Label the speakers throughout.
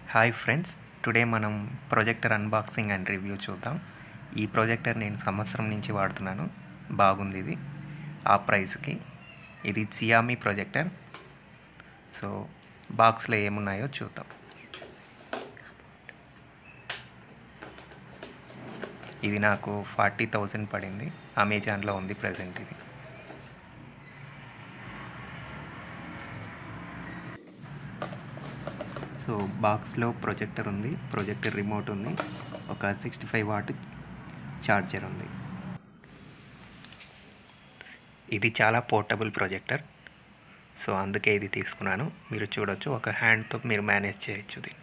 Speaker 1: hi friends today మనం projector unboxing and review చూద్దాం ఈ ప్రొజెక్టర్ నేను సంవత్సరం నుంచి వాడుతున్నాను బాగుంది ఇది ఆ ప్రైస్కి ఇది సియామి ప్రొజెక్టర్ సో బాక్స్లో ఏమున్నాయో చూద్దాం ఇది నాకు ఫార్టీ థౌజండ్ పడింది అమెజాన్లో ఉంది ప్రజెంట్ ఇది సో బాక్స్లో ప్రొజెక్టర్ ఉంది ప్రొజెక్టర్ రిమోట్ ఉంది ఒక సిక్స్టీ ఫైవ్ వాట్ ఛార్జర్ ఉంది ఇది చాలా పోర్టబుల్ ప్రొజెక్టర్ సో అందుకే ఇది తీసుకున్నాను మీరు చూడొచ్చు ఒక హ్యాండ్తో మీరు మేనేజ్ చేయొచ్చు దీన్ని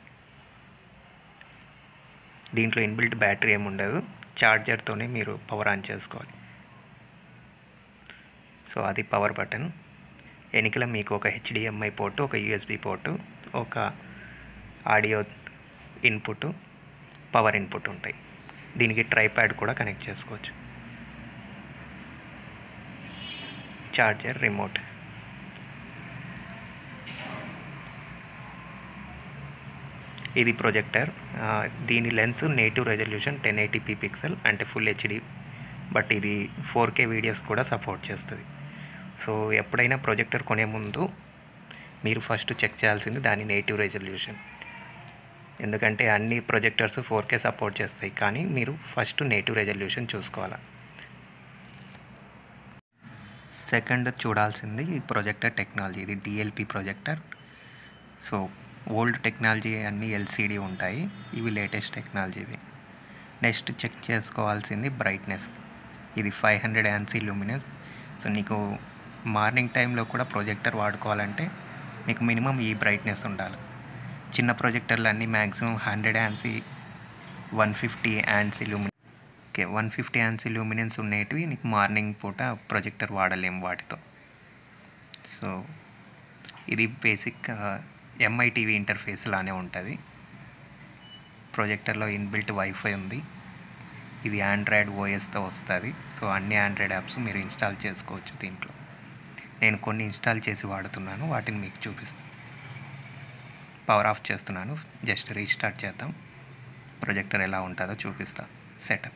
Speaker 1: దీంట్లో ఇన్బిల్ట్ బ్యాటరీ ఏమి ఉండదు ఛార్జర్తోనే మీరు పవర్ ఆన్ చేసుకోవాలి సో అది పవర్ బటన్ వెనుకల మీకు ఒక హెచ్డిఎంఐ పోర్టు ఒక యూఎస్బి పోర్టు ఒక ఆడియో ఇన్పుట్ పవర్ ఇన్పుట్ ఉంటాయి దీనికి ట్రైప్యాడ్ కూడా కనెక్ట్ చేసుకోవచ్చు చార్జర్ రిమోట్ ఇది ప్రొజెక్టర్ దీని lens native resolution ten eighty p pixel అంటే ఫుల్ హెచ్డి బట్ ఇది ఫోర్ కే వీడియోస్ కూడా సపోర్ట్ చేస్తుంది సో ఎప్పుడైనా ప్రొజెక్టర్ కొనే ముందు మీరు ఫస్ట్ చెక్ చేయాల్సింది దాని నేటివ్ రెజల్యూషన్ ఎందుకంటే అన్ని ప్రొజెక్టర్స్ ఫోర్ కే సపోర్ట్ చేస్తాయి కానీ మీరు ఫస్ట్ నేటివ్ రెజల్యూషన్ చూసుకోవాలి సెకండ్ చూడాల్సింది ఈ ప్రొజెక్టర్ టెక్నాలజీ ఇది DLP projector so old technology అన్నీ ఎల్సిడి ఉంటాయి ఇవి లేటెస్ట్ టెక్నాలజీవి నెక్స్ట్ చెక్ చేసుకోవాల్సింది బ్రైట్నెస్ ఇది five hundred ANSI luminous so నీకు మార్నింగ్ టైంలో కూడా ప్రొజెక్టర్ వాడుకోవాలంటే మీకు మినిమం ఈ బ్రైట్నెస్ ఉండాలి చిన్న ప్రొజెక్టర్లు అన్నీ maximum hundred ANSI one fifty ANSI luminous okay one fifty ANSI luminance ఉండేటివి నీకు మార్నింగ్ పూట ప్రొజెక్టర్ వాడలేము వాటితో సో ఇది బేసిక్ ఎంఐ టీవీ ఇంటర్ఫేస్ లానే ఉంటుంది ప్రొజెక్టర్లో ఇన్బిల్ట్ వైఫై ఉంది ఇది ఆండ్రాయిడ్ ఓఎస్తో వస్తుంది సో అన్ని ఆండ్రాయిడ్ యాప్స్ మీరు ఇన్స్టాల్ చేసుకోవచ్చు దీంట్లో నేను కొన్ని ఇన్స్టాల్ చేసి వాడుతున్నాను వాటిని మీకు చూపిస్తాను పవర్ ఆఫ్ చేస్తున్నాను జస్ట్ రీస్టార్ట్ చేద్దాం ప్రొజెక్టర్ ఎలా ఉంటుందో చూపిస్తా సెటప్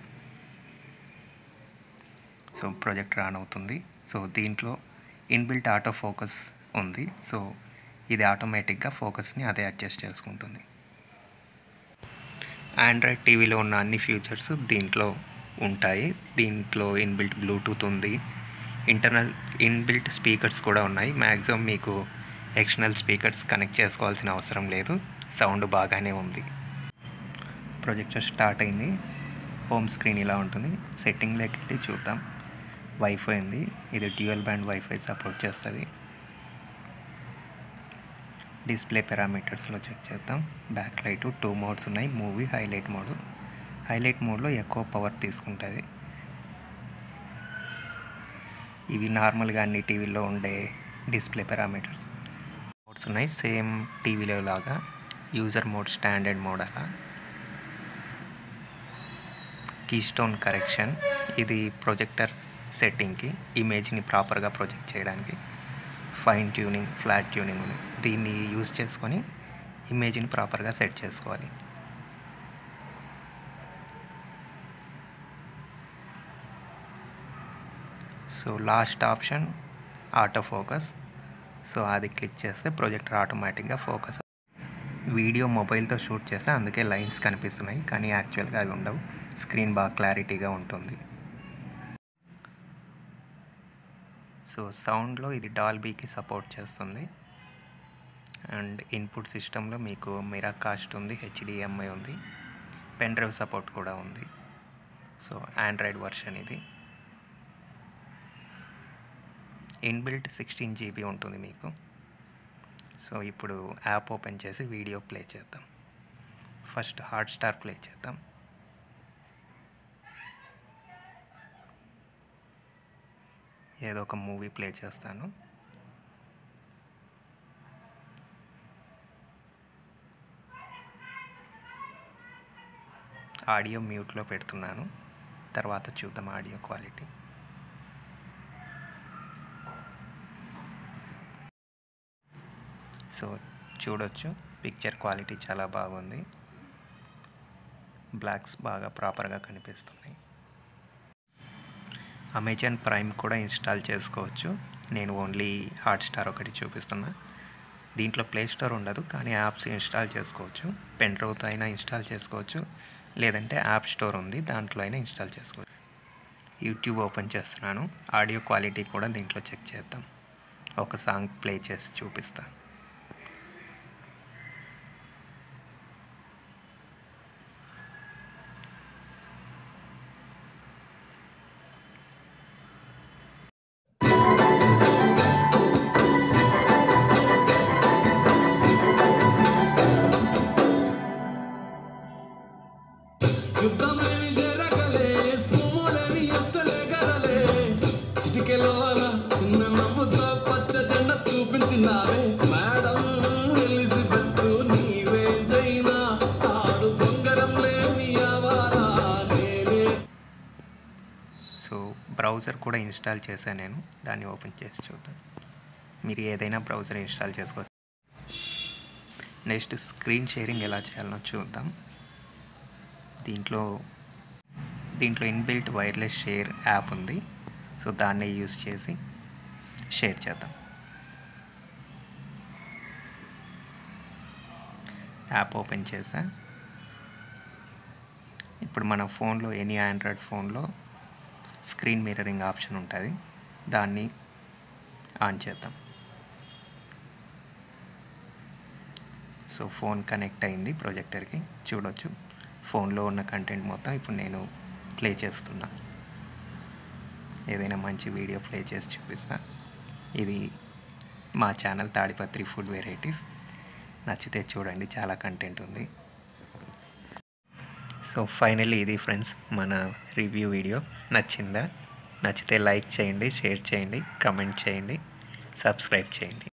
Speaker 1: సో ప్రొజెక్టర్ ఆన్ అవుతుంది సో దీంట్లో ఇన్బిల్ట్ ఆటో ఫోకస్ ఉంది సో ఇది ఆటోమేటిక్గా ఫోకస్ని అదే అడ్జస్ట్ చేసుకుంటుంది ఆండ్రాయిడ్ టీవీలో ఉన్న అన్ని ఫీచర్స్ దీంట్లో ఉంటాయి దీంట్లో ఇన్బిల్ట్ బ్లూటూత్ ఉంది ఇంటర్నల్ ఇన్బిల్ట్ స్పీకర్స్ కూడా ఉన్నాయి మ్యాక్సిమం మీకు ఎక్స్టర్నల్ స్పీకర్స్ కనెక్ట్ చేసుకోవాల్సిన అవసరం లేదు సౌండ్ బాగానే ఉంది ప్రొజెక్టర్ స్టార్ట్ అయింది హోమ్ స్క్రీన్ ఇలా ఉంటుంది సెట్టింగ్లోకి వెళ్ళి చూద్దాం వైఫై ఉంది ఇది డ్యూయల్ బ్యాండ్ వైఫై సపోర్ట్ చేస్తుంది డిస్ప్లే పారామీటర్స్లో చెక్ చేద్దాం బ్యాక్ లైట్ టూ మోడ్స్ ఉన్నాయి మూవీ హైలైట్ మోడ్ హైలైట్ మోడ్లో ఎక్కువ పవర్ తీసుకుంటుంది ఇవి నార్మల్గా అన్ని టీవీలో ఉండే డిస్ప్లే పారామీటర్స్ మోడ్స్ ఉన్నాయి సేమ్ టీవీలో లాగా యూజర్ మోడ్ స్టాండర్డ్ మోడ్ అలా కీస్టోన్ కరెక్షన్ ఇది ప్రొజెక్టర్ సెట్టింగ్కి ఇమేజ్ని ప్రాపర్గా ప్రొజెక్ట్ చేయడానికి ఫైన్ ట్యూనింగ్ ఫ్లాట్ ట్యూనింగ్ ఉంది దీన్ని యూజ్ చేసుకొని ఇమేజ్ని ప్రాపర్గా సెట్ చేసుకోవాలి so last option auto focus so అది క్లిక్ చేస్తే ప్రొజెక్టర్ ఆటోమేటిక్గా ఫోకస్ వీడియో మొబైల్తో షూట్ చేస్తే అందుకే లైన్స్ కనిపిస్తున్నాయి కానీ యాక్చువల్గా అవి ఉండవు స్క్రీన్ బాగా క్లారిటీగా ఉంటుంది సో సౌండ్లో ఇది డాల్బీకి సపోర్ట్ చేస్తుంది అండ్ ఇన్పుట్ సిస్టంలో మీకు మిరా కాస్ట్ ఉంది హెచ్డిఎంఐ ఉంది పెన్ డ్రైవ్ సపోర్ట్ కూడా ఉంది సో ఆండ్రాయిడ్ వర్షన్ ఇది ఇన్బిల్ట్ సిక్స్టీన్ జీబీ ఉంటుంది మీకు సో ఇప్పుడు యాప్ ఓపెన్ చేసి వీడియో ప్లే చేద్దాం ఫస్ట్ హాట్ స్టార్ ప్లే చేద్దాం ఏదో ఒక మూవీ ప్లే చేస్తాను ఆడియో మ్యూట్లో పెడుతున్నాను తర్వాత చూద్దాం ఆడియో క్వాలిటీ సో చూడొచ్చు పిక్చర్ క్వాలిటీ చాలా బాగుంది బ్లాక్స్ బాగా ప్రాపర్గా కనిపిస్తున్నాయి అమెజాన్ ప్రైమ్ కూడా ఇన్స్టాల్ చేసుకోవచ్చు నేను ఓన్లీ హాట్స్టార్ ఒకటి చూపిస్తున్నా దీంట్లో ప్లే స్టోర్ ఉండదు కానీ యాప్స్ ఇన్స్టాల్ చేసుకోవచ్చు పెన్ డ్రైవ్తో అయినా ఇన్స్టాల్ చేసుకోవచ్చు లేదంటే యాప్ స్టోర్ ఉంది దాంట్లో అయినా ఇన్స్టాల్ చేసుకోవచ్చు యూట్యూబ్ ఓపెన్ చేస్తున్నాను ఆడియో క్వాలిటీ కూడా దీంట్లో చెక్ చేద్దాం ఒక సాంగ్ ప్లే చేసి చూపిస్తా
Speaker 2: యుద్ధమేమి జరగలే సుములేమి అస్సలే గదలే చిటికెలో అలా చిన్న నవ్వుతో పచ్చ జెండ చూపించినావే మేడం ఎలిజబెత్ నీవే జైనా ఆడు బొంగరం లేని అవారా నేనే
Speaker 1: సో బ్రౌజర్ కూడా ఇన్స్టాల్ చేశాను నేను దాన్ని ఓపెన్ చేసి చూద్దాం మీరు ఏదైనా బ్రౌజర్ ఇన్స్టాల్ చేసుకోవచ్చు నెక్స్ట్ స్క్రీన్ షేరింగ్ ఎలా చేయాలనో చూద్దాం దీంట్లో దీంట్లో ఇన్బిల్ట్ వైర్లెస్ షేర్ యాప్ ఉంది సో దాన్ని యూస్ చేసి షేర్ చేద్దాం యాప్ ఓపెన్ చేసా ఇప్పుడు మన ఫోన్లో ఎనీ ఆండ్రాయిడ్ ఫోన్లో స్క్రీన్ మిర్రరింగ్ ఆప్షన్ ఉంటుంది దాన్ని ఆన్ చేద్దాం సో ఫోన్ కనెక్ట్ అయింది ప్రొజెక్టర్కి చూడొచ్చు ఫోన్లో ఉన్న కంటెంట్ మొత్తం ఇప్పుడు నేను ప్లే చేస్తున్నా ఏదైనా మంచి వీడియో ప్లే చేసి చూపిస్తా ఇది మా ఛానల్ తాడిపత్రి ఫుడ్ వెరైటీస్ నచ్చితే చూడండి చాలా కంటెంట్ ఉంది సో ఫైనల్లీ ఇది ఫ్రెండ్స్ మన రివ్యూ వీడియో నచ్చిందా నచ్చితే లైక్ చేయండి షేర్ చేయండి కమెంట్ చేయండి సబ్స్క్రైబ్ చేయండి